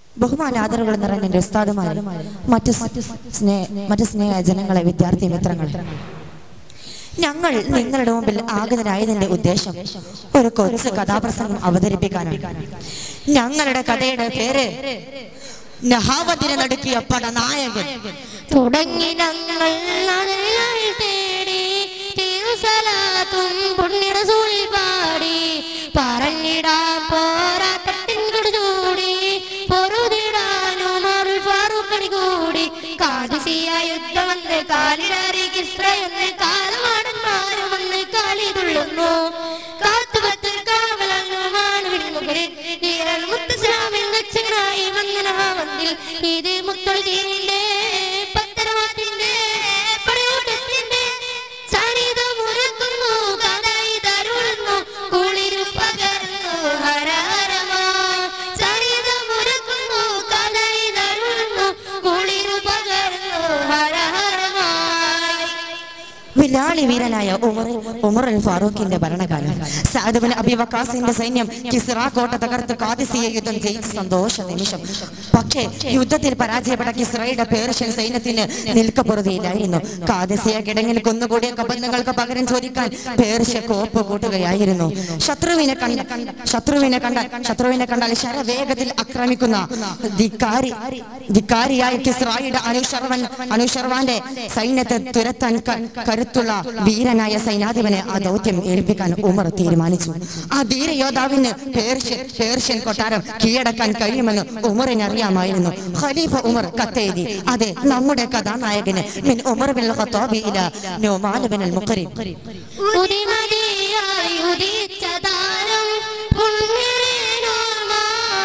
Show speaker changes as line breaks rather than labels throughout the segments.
ബഹുമാനാദരവുകൾ നിറഞ്ഞ എൻ്റെ ഉസ്താദുമാരെ മറ്റു സ്നേഹ മറ്റു സ്നേഹ ജനങ്ങളെ വിദ്യാർത്ഥി മിത്രങ്ങൾ ഞങ്ങൾ നിങ്ങളുടെ മുമ്പിൽ ആഗതരായതിന്റെ ഉദ്ദേശം ഒരു കൊച്ചു കഥാപ്രസംഗം അവതരിപ്പിക്കാനാണ് ഞങ്ങളുടെ കഥയുടെ പേര് നഹാവതിനെ നടുക്കിയ പടനായകൻ
തുടങ്ങി ഞങ്ങൾ നാടുകൾ തേടി തിരുസലാത്തും പുണ്യറസൂളിൽ പാടി പറഞ്ഞിടാൻ പോരാട്ടത്തിൻ ചൂടി പൊറുതിടാനും അരുൾ ഫാറൂഖടി കൂടി കാദിസിയ യുദ്ധമെന്ന് കാലിടറി കിസ്രയെന്ന് കാലമാടന്മാരുമെന്ന് കാലിതുള്ളുന്നു കാത്തുപത്ത് കാവലന്നു മാനവിൻമുഖരിൽ നീരൽ മുത്തസ്ലാമിൻ രക്ഷകനായി വന്ദനമാവന്തിൽ ഇത് മുത്തൊളിന്റെ പത്തരമാറ്റിന്റെ പടയോട്ടത്തിന്റെ സാന്നിധ്യമുരക്കുന്നു കഥായി തരുളുന്നു കുളിരു പകരുന്നു ഹരഹരമാ സാന്നിധ്യമുരക്കുന്നു കഥായി തരുളുന്നു കുളിരു പകരുന്നു ഹരഹരമായി
വിലാളി വീരനായ ഉമർ ഉമർ അൽ ഫാറൂഖിന്റെ ഭരണകാലം സാദുബിൻ അബി വക്കാസിന്റെ സൈന്യം കിസ്റ കോട്ട തകർത്ത് കാദിസിയ യുദ്ധം ജയിച്ച സന്തോഷ നിമിഷം പക്ഷേ യുദ്ധത്തിൽ പരാജയപ്പെട്ട കിസ്റയുടെ പേർഷ്യൻ സൈന്യത്തിന് നിൽക്കപ്പുറതയില്ലായിരുന്നു കാദിസിയ കിടങ്ങിൽ കൊന്നുകൂടിയ കബന്ധങ്ങൾക്ക് പകരം ചോദിക്കാൻ പേർഷ്യ കോപ്പ് കൂട്ടുകയായിരുന്നു ശത്രുവിനെ കണ്ട ശത്രുവിനെ കണ്ട ശത്രുവിനെ കണ്ടാൽ ശരവേഗത്തിൽ ആക്രമിക്കുന്ന ധിക്കാരി ധിക്കാരിയായ കിസ്റായിയുടെ അനുശർവൻ അനുശർവാന്റെ സൈന്യത്തെ തുരത്താൻ ക- കരുത്തുള്ള വീരനായ സൈനാധിപനെ ആ ദൗത്യം ഏൽപ്പിക്കാൻ ഉമർ തീരുമാനിച്ചു ആ ധീരയോദ്ധാവിന് പേർഷ്യൻ പേർഷ്യൻ കൊട്ടാരം കീഴടക്കാൻ കഴിയുമെന്ന് ഉമറിന് അറിയാമായിരുന്നു ഖലീഫ ഉമർ കത്തെഴുതി അതെ നമ്മുടെ കഥാനായകന് മിൻ ഉമർ ബിൻ ഖത്താബി ഇല നുമാൻ ബിൻ അൽ മുഖരി
ഉദിമതിയായി ഉദിച്ച താരം പുണ്യരേനോർമാൻ.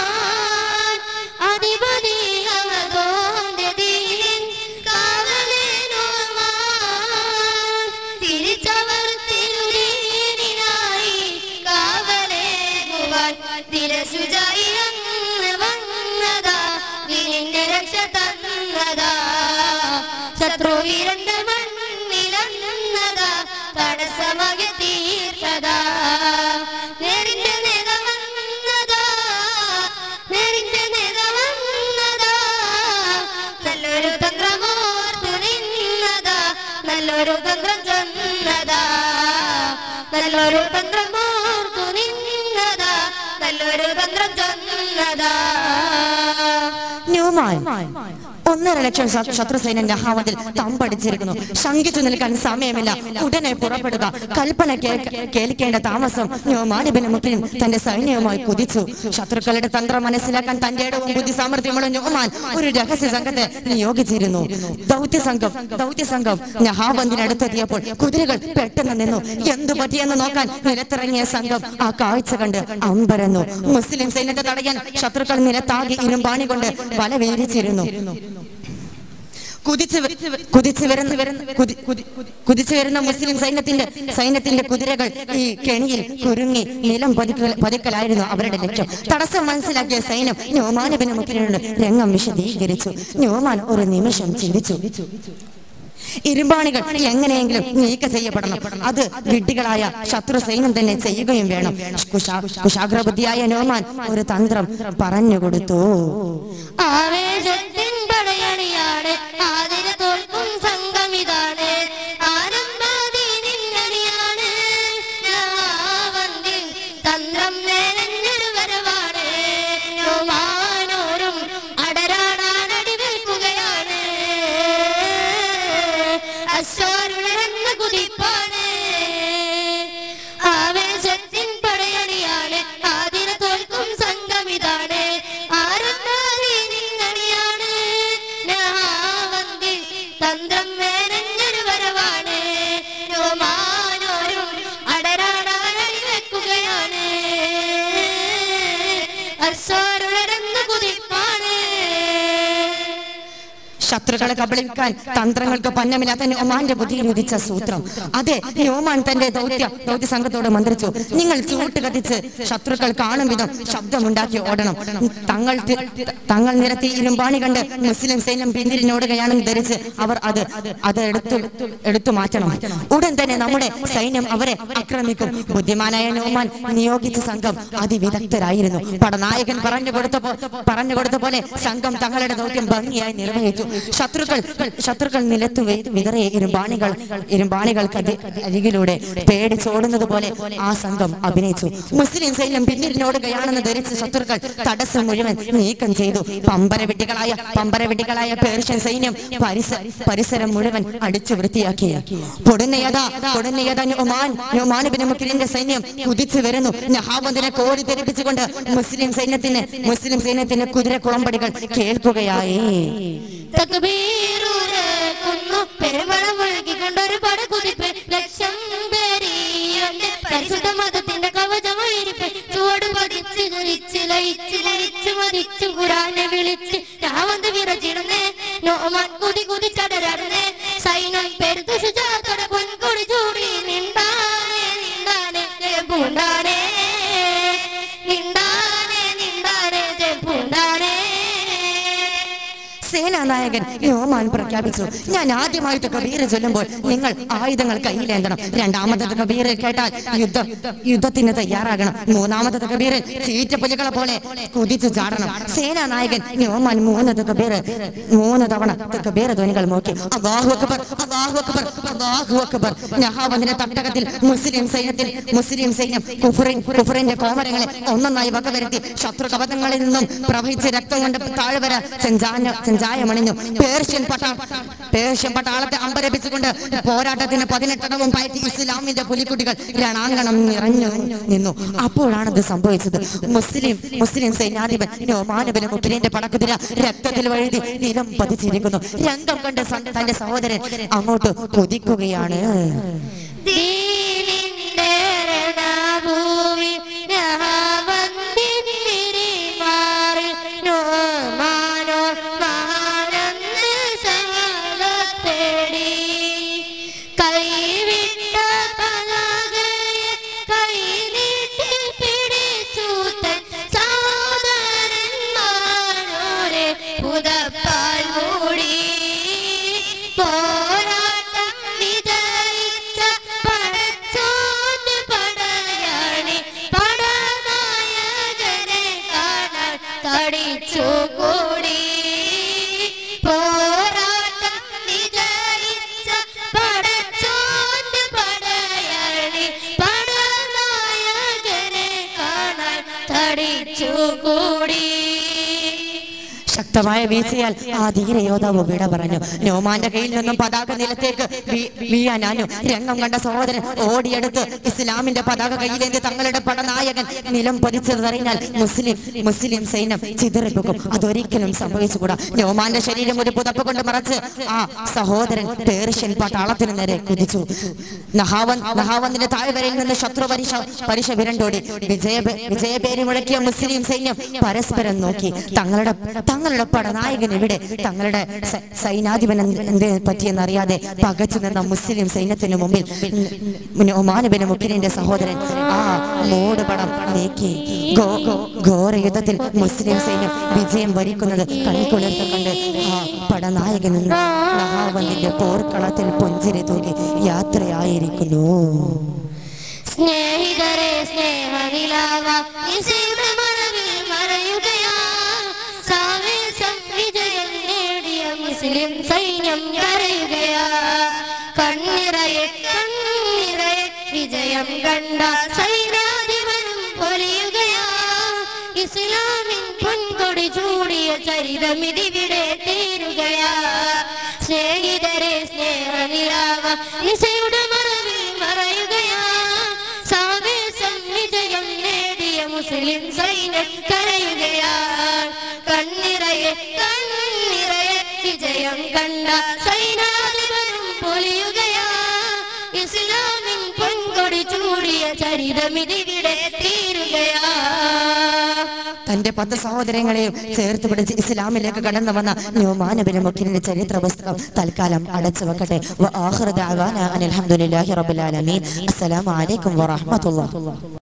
അധിപതി അവതോന്റെ ദീനിൻ കാവലേനോർമാൻ. തിരിച്ചവർ തിരുദീനിനായി കാവലേകുവാൻ തിരസുജായി അങ്ങ് വന്നതാ ദീനിന്റെ രക്ഷ തന്നതാ ശത്രുവിരണ്ട മണ്ണിലന്നതാ തടസ്സമാകെ തീർത്തതാ നേരിന്റെ നില വന്നതാ നേരിന്റെ നില വന്നതാ നല്ലൊരു തന്ത്രമോർത്തു നിന്നതാ നല്ലൊരു തന്ത്രം ചെന്നതാ നല്ലൊരു തന്ത്രമോർത്തു നിന്നതാ നല്ലൊരു തന്ത്രം ചെന്നതാ
ന്യൂമാൻ ഒന്നര ലക്ഷം ശ- ശത്രു സൈന്യം നഹാവതിൽ തമ്പടിച്ചിരിക്കുന്നു ശങ്കിച്ചു നിൽക്കാൻ സമയമില്ല ഉടനെ പുറപ്പെടുക കൽപ്പന കേൾക്ക- കേൾക്കേണ്ട താമസം ന്യൂമാനിബിന് മുക്കിലും തന്റെ സൈന്യവുമായി കുതിച്ചു ശത്രുക്കളുടെ തന്ത്രം മനസ്സിലാക്കാൻ തന്റെ ഇടവും ബുദ്ധി സാമർഥ്യമുള്ള ന്യൂമാൻ ഒരു രഹസ്യ സംഘത്തെ നിയോഗിച്ചിരുന്നു ദൗത്യ സംഘം ദൗത്യ സംഘം നഹാബന്ദിനടുത്തെത്തിയപ്പോൾ കുതിരകൾ പെട്ടെന്ന് നിന്നു എന്തു പറ്റിയെന്ന് നോക്കാൻ നിലത്തിറങ്ങിയ സംഘം ആ കാഴ്ച കണ്ട് അമ്പരന്നു മുസ്ലിം സൈന്യത്തെ തടയാൻ ശത്രുക്കൾ നിലത്താകെ ഇരുമ്പാണി കൊണ്ട് വല വീരിച്ചിരുന്നു കുതിച്ചു വ- കുതിച്ചു വരുന്ന കുതി- കുതി- കുതിച്ചു വരുന്ന മുസ്ലിം സൈന്യത്തിന്റെ സൈന്യത്തിന്റെ കുതിരകൾ ഈ കെണിയിൽ കുരുങ്ങി നിലം പതിക്കൽ പതിക്കലായിരുന്നു അവരുടെ ലക്ഷ്യം തടസ്സം മനസ്സിലാക്കിയ സൈന്യം ന്യൂമാനബിന് മുക്കിലുള്ള രംഗം വിശദീകരിച്ചു ന്യൂമാൻ ഒരു നിമിഷം ചിന്തിച്ചു ഇരുമ്പാണികൾ എങ്ങനെയെങ്കിലും നീക്കം ചെയ്യപ്പെടണം അത് വിഡ്ഢികളായ ശത്രു സൈന്യം തന്നെ ചെയ്യുകയും വേണം കുശാ- കുശാഗ്രബുദ്ധിയായ നോമാൻ ഒരു തന്ത്രം പറഞ്ഞുകൊടുത്തു
ആവേശത്തിൻ പടയണിയാണ് ആതിര തോൽക്കും സംഘം ഇതാണ് ആരംഭാതിനിന്നടിയാണ് നവാവന്തിൽ തന്ത്രം നേരഞ്ഞൊരു വരവാണ് യോവാനോരും അടരാടാൻ അടിവെക്കുകയാണ് അശ്വാരുണർന്ന കുതിപ്പാണ് ആവേശത്തിൻ പടയണിയാണ് ആതിര തോൽക്കും സംഘം ഇതാണ് ആരംഭാതിനിന്നടിയാണ് നഹാവന്തിൽ
ശത്രുക്കളെ കബളിക്കാൻ തന്ത്രങ്ങൾക്ക് പന്നമില്ലാത്ത നോമാന്റെ ബുദ്ധിയിൽ ഉദിച്ച സൂത്രം അതെ നോമാൻ തന്റെ ദൗത്യ ദൗത്യ സംഘത്തോട് മന്ത്രിച്ചു നിങ്ങൾ ചൂട്ട് കത്തിച്ച് ശത്രുക്കൾ കാണും വിധം ശബ്ദമുണ്ടാക്കി ഓടണം തങ്ങൾ തി- തങ്ങൾ നിരത്തി ഇരുമ്പാണി കണ്ട് മുസ്ലിം സൈന്യം പിന്തിരിഞ്ഞോടുകയാണെന്ന് ധരിച്ച് അവർ അത് അത് എടുത്തു എടുത്തു മാറ്റണം ഉടൻ തന്നെ നമ്മുടെ സൈന്യം അവരെ ആക്രമിക്കും ബുദ്ധിമാനായ നോമാൻ നിയോഗിച്ച സംഘം അതിവിദഗ്ധരായിരുന്നു പടനായകൻ പറഞ്ഞു കൊടുത്ത പോ- പറഞ്ഞു കൊടുത്ത പോലെ സംഘം തങ്ങളുടെ ദൗത്യം ഭംഗിയായി നിർവഹിച്ചു ശത്രുക്കൾ ശത്രുക്കൾ നിലത്തു വി- വിതറിയ ഇരുമ്പാണികൾ ഇരുമ്പാണികൾക്ക് അതി- അരികിലൂടെ പേടിച്ചോടുന്നത് പോലെ ആ സംഘം അഭിനയിച്ചു മുസ്ലിം സൈന്യം പിന്നിലിനോടുകയാണെന്ന് ധരിച്ച ശത്രുക്കൾ തടസ്സം മുഴുവൻ നീക്കം ചെയ്തു പമ്പരവെട്ടികളായ പമ്പരവെട്ടികളായ പേർഷ്യൻ സൈന്യം പരിസ പരിസരം മുഴുവൻ അടിച്ചു വൃത്തിയാക്കി പൊടുന്നയത പൊടുന്നയത ഒമാൻ ഒമാനുബിന് മുക്കിലിന്റെ സൈന്യം കുതിച്ചു വരുന്നു നഹാബന്ദിനെ കോരി തെരിപ്പിച്ചുകൊണ്ട് മുസ്ലിം സൈന്യത്തിന് മുസ്ലിം സൈന്യത്തിന് കുതിര കുളമ്പടികൾ കേൾക്കുകയായി
തക്ബീറുരക്കുന്നു പെരുമഴ മുഴക്കിക്കൊണ്ടൊരു പടകുതിപ്പ് ലക്ഷം പേരിയൊന്റെ പരിശുദ്ധ മതത്തിന്റെ കവചമൊഴിരിപ്പ് ചുവട് പതിച്ച് കുറിച്ച് ലയിച്ച് ലയിച്ച് മതിച്ചു ഖുറാനെ വിളിച്ച് രാവന്ത് വിറച്ചിടുന്നേ നോമാൻ കുതി കുതി ചടരടുന്നേ സൈന്യം പെരുതു ശുചാത്തോടെ പൊൻകൊടി ചൂടി നിണ്ടാനെ നിണ്ടാനെ പൂണ്ടാനെ നിണ്ടാനെ നിണ്ടാനെ പൂണ്ടാനെ
സേനാനായകൻ യോമാൻ പ്രഖ്യാപിച്ചു ഞാൻ ആദ്യമായിട്ട് കബീർ ചൊല്ലുമ്പോൾ നിങ്ങൾ ആയുധങ്ങൾ കയ്യിലേന്തണം രണ്ടാമത്തെ കബീർ കേട്ടാൽ യുദ്ധം യുദ്ധത്തിന് തയ്യാറാകണം മൂന്നാമത്തെ കബീർ ചീറ്റപ്പുലികളെ പോലെ കുതിച്ചു ചാടണം സേനാനായകൻ യോമാൻ മൂന്ന് കബീർ മൂന്ന് തവണ കബീർ ധ്വനികൾ നോക്കി അല്ലാഹു അക്ബർ അല്ലാഹു അക്ബർ അല്ലാഹു അക്ബർ നഹാബന്ദിന്റെ തട്ടകത്തിൽ മുസ്ലിം സൈന്യത്തിൽ മുസ്ലിം സൈന്യം കുഫറിൻ കുഫറിന്റെ കോമരങ്ങളെ ഒന്നൊന്നായി വകവരുത്തി ശത്രു കപതങ്ങളിൽ നിന്നും പ്രവഹിച്ച രക്തം കൊണ്ട് താഴ്വര ചെഞ്ചാന ചെഞ്ചായമണിഞ്ഞു പേർഷ്യൻ പട്ടാ പേർഷ്യൻ പട്ടാളത്തെ അമ്പരപ്പിച്ചുകൊണ്ട് പോരാട്ടത്തിന് പതിനെട്ടടവും പയറ്റി ഇസ്ലാമിന്റെ പുലിക്കുട്ടികൾ രണാങ്കണം നിറഞ്ഞു നിന്നു അപ്പോഴാണ് ഇത് സംഭവിച്ചത് മുസ്ലിം മുസ്ലിം സൈന്യാധിപൻ നോമാനബിന് മുക്കിലിന്റെ പടക്കുതിര രക്തത്തിൽ വഴുതി നിലം പതിച്ചിരിക്കുന്നു രംഗം കണ്ട് സ- തന്റെ സഹോദരൻ അങ്ങോട്ട് കുതിക്കുകയാണ്
ദീനിന്റെ രണഭൂമി നഹാവന്തിൻ വിരിമാറിൽ നോമാനോ മഹാനന്ദ് ശാലത്തേടി. കൈവിട്ട പതാകയെ കൈനീട്ടി പിടിച്ചൂത്തൻ സഹോദരന്മാരോരെ പുതപ്പാൽ മൂടി പോരാട്ടം വിജയിച്ച പടച്ചോന്റെ പടയാളി പടനായകനെ കാണാൻ തടിച്ചു കൂടി പോരാട്ടം വിജയിച്ച പടച്ചോന്റെ പടയാളി പടനായകനെ കാണാൻ തടിച്ചു കൂടി
ശക്തമായ വീഴ്ചയാൽ ആ ധീര യോദ്ധാവ് വിട പറഞ്ഞു നോമാന്റെ കയ്യിൽ നിന്നും പതാക നിലത്തേക്ക് വീ- വീഴാനാനു രംഗം കണ്ട സഹോദരൻ ഓടിയെടുത്ത് ഇസ്ലാമിന്റെ പതാക കയ്യിലേന്തി തങ്ങളുടെ പടനായകൻ നിലം പതിച്ചതറിഞ്ഞാൽ മുസ്ലിം മുസ്ലിം സൈന്യം ചിതറിപ്പോകും അതൊരിക്കലും സംഭവിച്ചുകൂടാ നോമാന്റെ ശരീരം ഒരു പുതപ്പ് കൊണ്ട് മറച്ച് ആ സഹോദരൻ പേർഷ്യൻ പട്ടാളത്തിന് നേരെ കുതിച്ചു നഹാവൻ നഹാവന്തിന്റെ താഴ്വരയിൽ നിന്ന് ശത്രു പരിശ പരിശ വിരണ്ടോടി വിജയ വിജയപേരി മുഴക്കിയ മുസ്ലിം സൈന്യം പരസ്പരം നോക്കി തങ്ങളുടെ തങ്ങളുടെ പടനായകൻ ഇവിടെ തങ്ങളുടെ സ- സൈനാധിപൻ എന്ത് എന്ത് പറ്റിയെന്നറിയാതെ പകച്ചു നിന്ന മുസ്ലിം സൈന്യത്തിന് മുമ്പിൽ ഒമാനുബിന് മുക്കിലിന്റെ സഹോദരൻ ആ മൂട് പടം നീക്കി ഗോ- ഗോ- ഘോര യുദ്ധത്തിൽ മുസ്ലിം സൈന്യം വിജയം വരിക്കുന്നത് കണിക്കുളിർത്ത് കണ്ട് ആ പടനായകൻ നഹാവന്തിന്റെ പോർക്കളത്തിൽ പുഞ്ചിരി തൂകി യാത്രയായിരിക്കുന്നു
സ്നേഹിതരെ സ്നേഹനിലാവ ഇസയുടെ മറവിൽ മറയുകയാ സാവേശം വിജയം നേടിയ മുസ്ലിം സൈന്യം കരയുകയാ കണ്ണിറയെ കണ്ണിറയെ വിജയം കണ്ട സൈന്യാധിപനും പൊലിയുകയാ ഇസ്ലാമിൻ പൊൻകൊടി ചൂടിയ ചരിതമിതിവിടെ തീരുകയാ സ്നേഹിതരെ സ്നേഹനിലാവ ഇസയുടെ മറവിൽ മറയുകയാ സാവേശം വിജയം നേടിയ മുസ്ലിം സൈന്യം കരയുകയാ കണ്ണിറയെ കണ്ണിറയെ വിജയം കണ്ട സൈനാധിപനും പൊലിയുകയാ ഇസ്ലാമിൻ പൊൻകൊടി ചൂടിയ ചരിതമിതിവിടെ തീരുകയാ
എന്റെ പത്ത് സഹോദരങ്ങളെയും ചേർത്ത് പിടിച്ച് ഇസ്ലാമിലേക്ക് കടന്നു വന്ന ന്യൂമാനബിന് മുഖ്യന്റെ ചരിത്ര പുസ്തകം തൽക്കാലം അടച്ചു വെക്കട്ടെ വ ആഖിറു ദഅവാന അനിൽ ഹംദുലില്ലാഹി റബ്ബിൽ ആലമീൻ അസ്സലാമു അലൈക്കും വറഹ്മത്തുള്ളാഹി